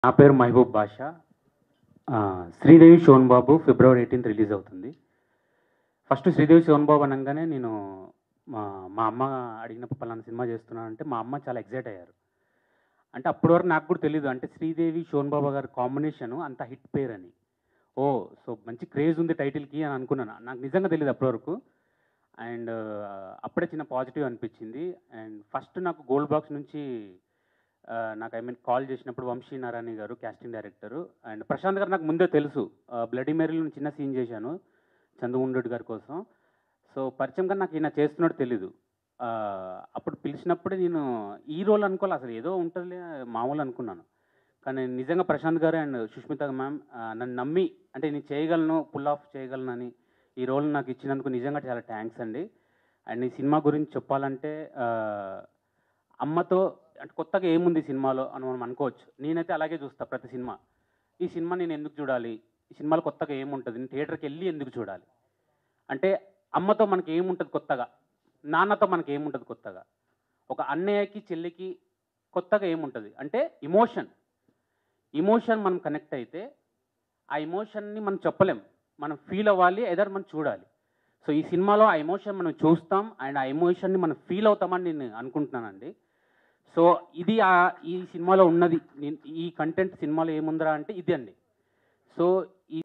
నా పేరు మహబూబ్ బాషా ఆ, శ్రీదేవి శోన్ బాబు ఫిబ్రవరి ఎయిటీన్త్ రిలీజ్ అవుతుంది ఫస్ట్ శ్రీదేవి శోన్ బాబు అనగానే నేను మా మా అమ్మ అడిగినప్పుడు పలానా సినిమా చేస్తున్నాను అంటే మా అమ్మ చాలా ఎగ్జైట్ అయ్యారు అంటే అప్పటి వరకు నాకు కూడా తెలియదు అంటే శ్రీదేవి శోన్ బాబు గారి కాంబినేషన్ అంత హిట్ పేరు అని ఓ సో మంచి క్రేజ్ ఉంది టైటిల్కి అని అనుకున్నాను నాకు నిజంగా తెలియదు అప్పటి వరకు అండ్ అప్పుడే చిన్న పాజిటివ్ అనిపించింది అండ్ ఫస్ట్ నాకు గోల్డ్ బాక్స్ నుంచి ఆ, నాకు ఐ మీన్ కాల్ చేసినప్పుడు వంశీ నారాయణ గారు కాస్టింగ్ డైరెక్టరు అండ్ ప్రశాంత్ గారు నాకు ముందే తెలుసు బ్లడీ మేరీలో చిన్న సీన్ చేశాను చంద్రమోహన్ గారి కోసం సో పరిచయం కానీ నాకు ఈయన చేస్తున్నాడు తెలీదు ఆ, అప్పుడు పిలిచినప్పుడే నేను ఈ రోల్ అనుకోవాలి అసలు ఏదో ఉంటుందిలే మామూలు అనుకున్నాను కానీ నిజంగా ప్రశాంత్ గారు అండ్ సుష్మిత మ్యామ్ నన్ను నమ్మి అంటే నేను చేయగలను పుల్ ఆఫ్ చేయగలనని ఈ రోల్ నాకు ఇచ్చినందుకు నిజంగా చాలా థ్యాంక్స్ అండి అండ్ ఈ సినిమా గురించి చెప్పాలంటే ఆ, అమ్మతో అంటే కొత్తగా ఏముంది సినిమాలో అని మనం అనుకోవచ్చు నేనైతే అలాగే చూస్తా ప్రతి సినిమా ఈ సినిమా నేను ఎందుకు చూడాలి ఈ సినిమాలో కొత్తగా ఏముంటుంది నేను థియేటర్కి వెళ్ళి ఎందుకు చూడాలి అంటే అమ్మతో మనకి ఏముంటుంది కొత్తగా నాన్నతో మనకి ఏముంటుంది కొత్తగా ఒక అన్నయ్యకి చెల్లికి కొత్తగా ఏముంటుంది అంటే ఇమోషన్ ఇమోషన్ మనం కనెక్ట్ అయితే ఆ ఇమోషన్ని మనం చెప్పలేం మనం ఫీల్ అవ్వాలి ఎదర్ మనం చూడాలి సో ఈ సినిమాలో ఆ ఎమోషన్ మనం చూస్తాం అండ్ ఆ ఎమోషన్ని మనం ఫీల్ అవుతామని నేను అనుకుంటున్నానండి సో ఇది ఆ ఈ సినిమాలో ఉన్నది నేను- ఈ కంటెంట్ సినిమాలో ఏముందిరా అంటే ఇది అండి సో